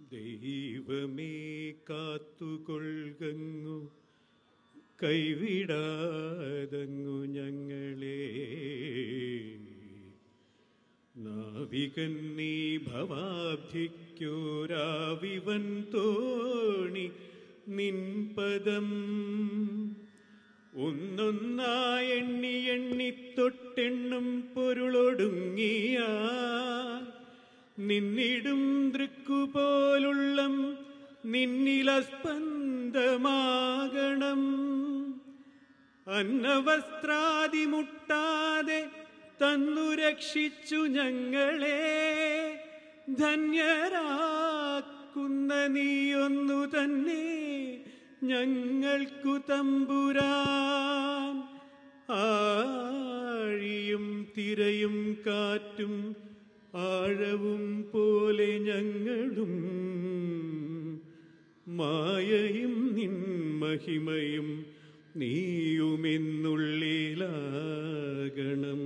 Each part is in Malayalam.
ദൈവമേ കാത്തുകൊൾകങ്ങു കൈവിടാതങ്ങു ഞങ്ങളെ നാവികൻ നീ ഭവാബ്ധിക്കോരാവിവൻ തോണി നിൻ പദം ഒന്നൊന്നായി എണ്ണി എണ്ണി തൊട്ടെണ്ണും പൊരുളൊടുങ്ങിയ നിന്നിടും ദൃക്കുപോലുള്ളം നിന്നിലസ്പന്ദമാകണം അന്നവസ്ത്രാദി മുട്ടാതെ തന്നു രക്ഷിച്ചു ഞങ്ങളെ ധന്യരാക്കുന്ന നീയൊന്നു തന്നെ ഞങ്ങൾക്കു തമ്പുരാൻ ആഴിയും തിരയും കാറ്റും ആഴവും പോലെ ഞങ്ങളും മായയും നിൻ മഹിമയും നീയുമെന്നുള്ളിലാകണം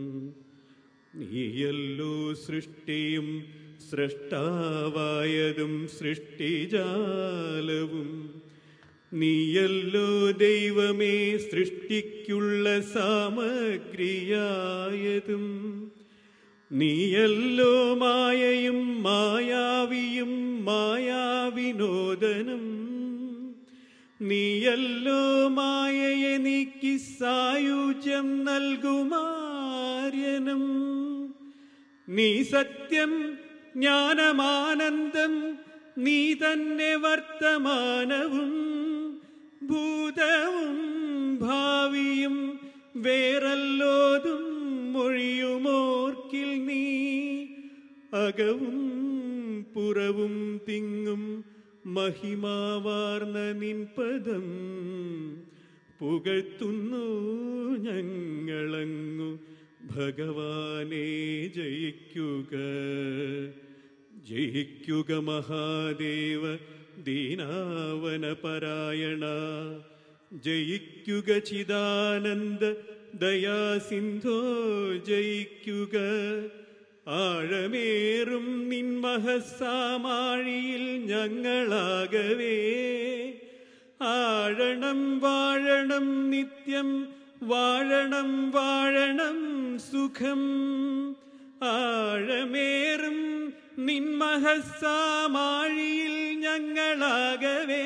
നീയല്ലോ സൃഷ്ടിയും സൃഷ്ടാവായതും സൃഷ്ടിജാലവും നീയല്ലോ ദൈവമേ സൃഷ്ടിക്കുള്ള സാമഗ്രിയായതും നീയല്ലോ മായയും മായാവിയും മായാവിനോദനം നീയല്ലോ മായയെ നീക്കി സായുജ്യം നൽകുമാര്യനും നീ സത്യം ജ്ഞാനമാനന്ദം നീ തന്നെ വർത്തമാനവും ഭൂതവും ഭാവിയും വേറല്ലോതും മൊഴിയുമോർക്കിൽ നീ അകവും പുറവും തിങ്ങും മഹിമാവാർന്ന നിൻ പദം പുകഴ്ത്തുന്നു ഞങ്ങളങ്ങു ഭഗവാനെ ജയിക്കുക ജയിക്കുക മഹാദേവ ദീനാവന പരായണ ജയിക്കുക ചിദാനന്ദ ദയാസിന്ധോ ജയിക്കുക ആഴമേറും നിൻ മഹസാമാഴിയിൽ ഞങ്ങളാകവേ ആഴണം വാഴണം നിത്യം വാഴണം വാഴണം സുഖം ആഴമേറും നിൻ മഹസാമാഴിയിൽ ഞങ്ങളാകവേ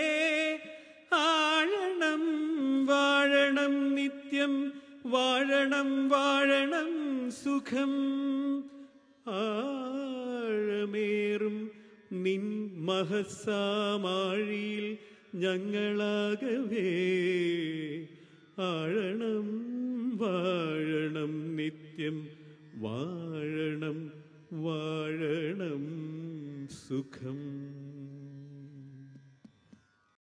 ആഴണം വാഴണം നിത്യം വാഴണം വാഴണം സുഖം ആഴമേറും നിൻ മഹസാമാഴിയിൽ ഞങ്ങളാകവേ ആഴണം വാഴണം നിത്യം വാഴണം വാഴണം സുഖം